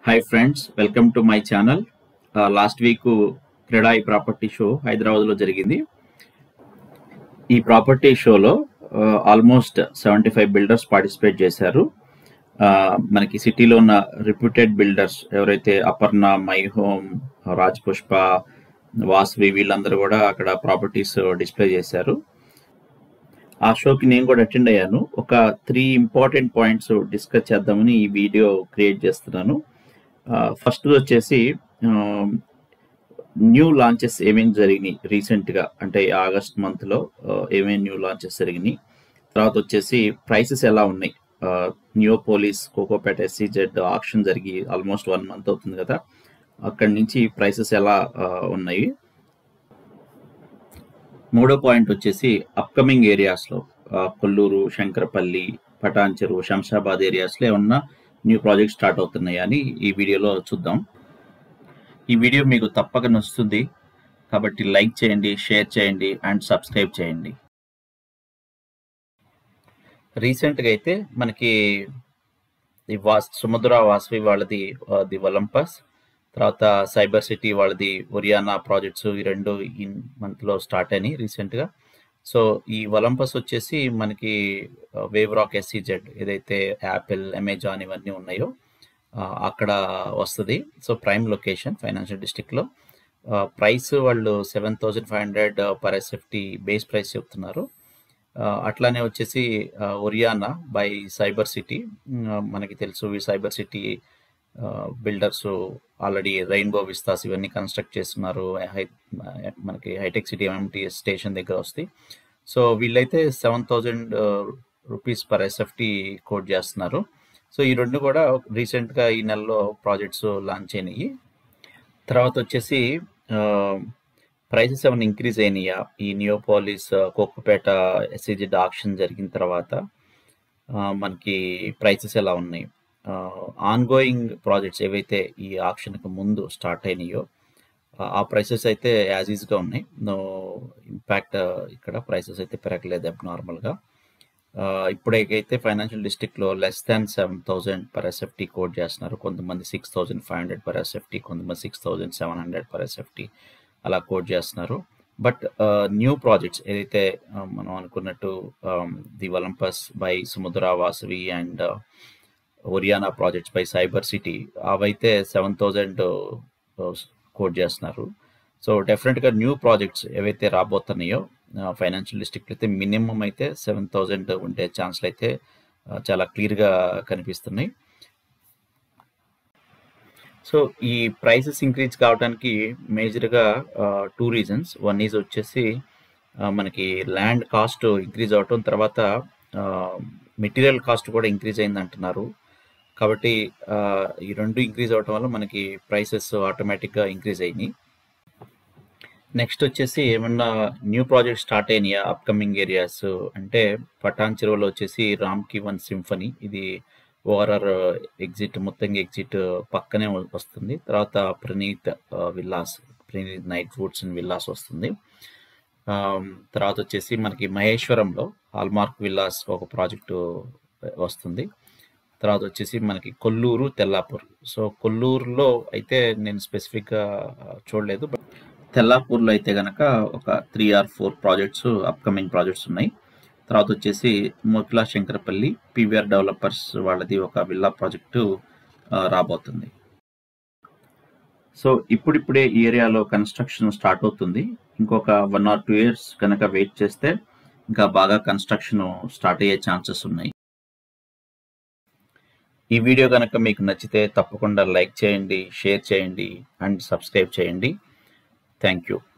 hi friends welcome to my channel last week CREDAI property show హైదరాబాద్లో జరిగింది ఈ property షోలో almost seventy five builders participate చేశారు ఆ, మనకి సిటీలో ఉన్న రిప్యూటెడ్ బిల్డర్స్ ఎవరైతే అపర్ణ మై హోమ్ రాజ్ పుష్ప వాసవి వీళ్ళందరూ కూడా అక్కడ ప్రాపర్టీస్ డిస్ప్లే చేశారు ఆ షోకి నేను కూడా అటెండ్ అయ్యాను ఒక త్రీ ఇంపార్టెంట్ పాయింట్స్ డిస్కస్ చేద్దామని ఈ వీడియో క్రియేట్ చేస్తున్నాను ఫస్ట్ వచ్చేసి న్యూ లాంచెస్ ఏమేమి జరిగినాయి రీసెంట్గా అంటే ఆగస్ట్ మంత్లో ఏమేమి న్యూ లాంచెస్ జరిగినాయి తర్వాత వచ్చేసి ప్రైసెస్ ఎలా ఉన్నాయి న్యూపోలిస్ కోకోపేట ఎస్సీజెడ్ ఆక్షన్ జరిగి ఆల్మోస్ట్ వన్ మంత్ అవుతుంది కదా అక్కడి నుంచి ప్రైసెస్ ఎలా ఆ, ఉన్నాయి మూడో పాయింట్ వచ్చేసి అప్కమింగ్ ఏరియాస్లో కొల్లూరు శంకరపల్లి పటాన్చెరు శంషాబాద్ ఏరియాస్లో ఏమన్నా న్యూ ప్రాజెక్ట్ స్టార్ట్ అవుతున్నాయి అని ఈ వీడియోలో చూద్దాం ఈ వీడియో మీకు తప్పక నచ్చుతుంది కాబట్టి లైక్ చేయండి షేర్ చేయండి అండ్ సబ్స్క్రైబ్ చేయండి రీసెంట్గా అయితే మనకి ఈ వాస్ సుమధుర వాసవి వాళ్ళది ఆ, ది ఒలంపస్ తర్వాత సైబర్ సిటీ వాళ్ళది ఒరియానా ప్రాజెక్ట్స్ ఈ రెండు ఈ మంత్లో స్టార్ట్ అయినాయి రీసెంట్గా సో ఈ ఒలంపస్ వచ్చేసి మనకి వేవ్ రాక్ ఎస్సీజెడ్ ఏదైతే యాపిల్ అమెజాన్ ఇవన్నీ ఉన్నాయో ఆ, అక్కడ వస్తుంది సో ప్రైమ్ లొకేషన్ ఫైనాన్షియల్ డిస్టిక్లో ప్రైస్ వాళ్ళు seven thousand five hundred per SFT base price చెప్తున్నారు ఆ, అట్లానే వచ్చేసి ఆ, Oriana by cyber city um, మనకి తెలుసు ఈ cyber city builders already rainbow vistas ఇవన్నీ కన్స్ట్రక్ట్ చేస్తున్నారు హై మనకి హైటెక్ సిటీ ఎంఎంటీ స్టేషన్ దగ్గర వస్తాయి సో వీళ్ళైతే seven thousand rupees per SFT quote చేస్తున్నారు సో ఈ రెండు కూడా రీసెంట్గా ఈ నెలలో ప్రాజెక్ట్స్ లాంచ్ అయినాయి తర్వాత వచ్చేసి ప్రైసెస్ ఏమైనా ఇంక్రీజ్ అయినాయా ఈ నియోపాలిస్ కోకోపేట ఎస్సీజెడ్ ఆక్షన్ జరిగిన తర్వాత ఆ, మనకి ప్రైసెస్ ఎలా ఉన్నాయి ఆన్ గోయింగ్ ప్రాజెక్ట్స్ ఏవైతే ఈ ఆక్షన్కి ముందు స్టార్ట్ అయినాయో ఆ, ఆ ప్రైసెస్ అయితే యాజ్ ఈజ్గా ఉన్నాయి నో ఇంపాక్ట్ ఇక్కడ ప్రైసెస్ అయితే పెరగలేదు నార్మల్గా ఇప్పుడైతే ఫైనాన్షియల్ డిస్ట్రిక్ట్లో less than seven thousand per SFT quote చేస్తున్నారు కొంతమంది six thousand five hundred per SFT కొంతమంది six thousand seven hundred per SFT అలా కోడ్ చేస్తున్నారు బట్ న్యూ ప్రాజెక్ట్స్ ఏదైతే ఆ, మనం అనుకున్నట్టు the Olympus by Sumadhura Vasavi and Oriana projects by cyber city అవైతే సెవెన్ థౌజండ్ కోడ్ చేస్తున్నారు సో డెఫినెట్గా న్యూ ప్రాజెక్ట్స్ ఏవైతే రాబోతున్నాయో ఫైనాన్షియల్ డిస్ట్రిక్ట్ అయితే మినిమం అయితే సెవెన్ థౌజండ్ ఉండే ఛాన్స్లు అయితే ఆ, చాలా క్లియర్గా కనిపిస్తున్నాయి సో ఈ ప్రైసెస్ ఇంక్రీజ్ కావడానికి మేజర్గా టూ రీజన్స్ వన్ ఈజ్ వచ్చేసి ఆ, మనకి ల్యాండ్ కాస్ట్ ఇంక్రీజ్ అవటం తర్వాత మెటీరియల్ కాస్ట్ కూడా ఇంక్రీజ్ అయింది అంటున్నారు కాబట్టి ఆ, ఈ రెండు ఇంక్రీజ్ అవటం వల్ల మనకి ప్రైసెస్ ఆటోమేటిక్గా ఇంక్రీజ్ అయినాయి నెక్స్ట్ వచ్చేసి ఏమన్నా న్యూ ప్రాజెక్ట్ స్టార్ట్ అయినాయా అప్కమింగ్ ఏరియాస్ అంటే పటాన్ చెరువులో వచ్చేసి రామ్ కి వన్ సింఫనీ ఇది ఓఆర్ఆర్ ఎగ్జిట్ మొత్తంగా ఎగ్జిట్ పక్కనే వ- వస్తుంది తర్వాత ప్రణీత్ ఆ, villas Praneeth night foods and villas వస్తుంది ఆమ్, తర్వాత వచ్చేసి మనకి మహేశ్వరంలో హాల్మార్క్ విల్లాస్ ఒక ప్రాజెక్టు వస్తుంది తర్వాత వచ్చేసి మనకి కొల్లూరు తెల్లాపూర్ సో కొల్లూరులో అయితే నేను స్పెసిఫిక్గా చూడలేదు బట్ తెల్లాపూర్లో అయితే గనక ఒక three or four projects upcoming projects ఉన్నాయి తర్వాత వచ్చేసి మోకిలా శంకరపల్లి పీవీఆర్ డెవలపర్స్ వాళ్ళది ఒక విల్లా ప్రాజెక్టు ఆ, రాబోతుంది సో ఇప్పుడిప్పుడే ఈ ఏరియాలో కన్స్ట్రక్షన్ స్టార్ట్ అవుతుంది ఇంకొక వన్ ఆర్ టూ ఇయర్స్ కనుక వెయిట్ చేస్తే ఇంకా బాగా కన్స్ట్రక్షన్ స్టార్ట్ అయ్యే ఛాన్సెస్ ఉన్నాయి ఈ వీడియో కనుక మీకు నచ్చితే తప్పకుండా లైక్ చేయండి షేర్ చేయండి అండ్ సబ్స్క్రైబ్ చేయండి థ్యాంక్ యూ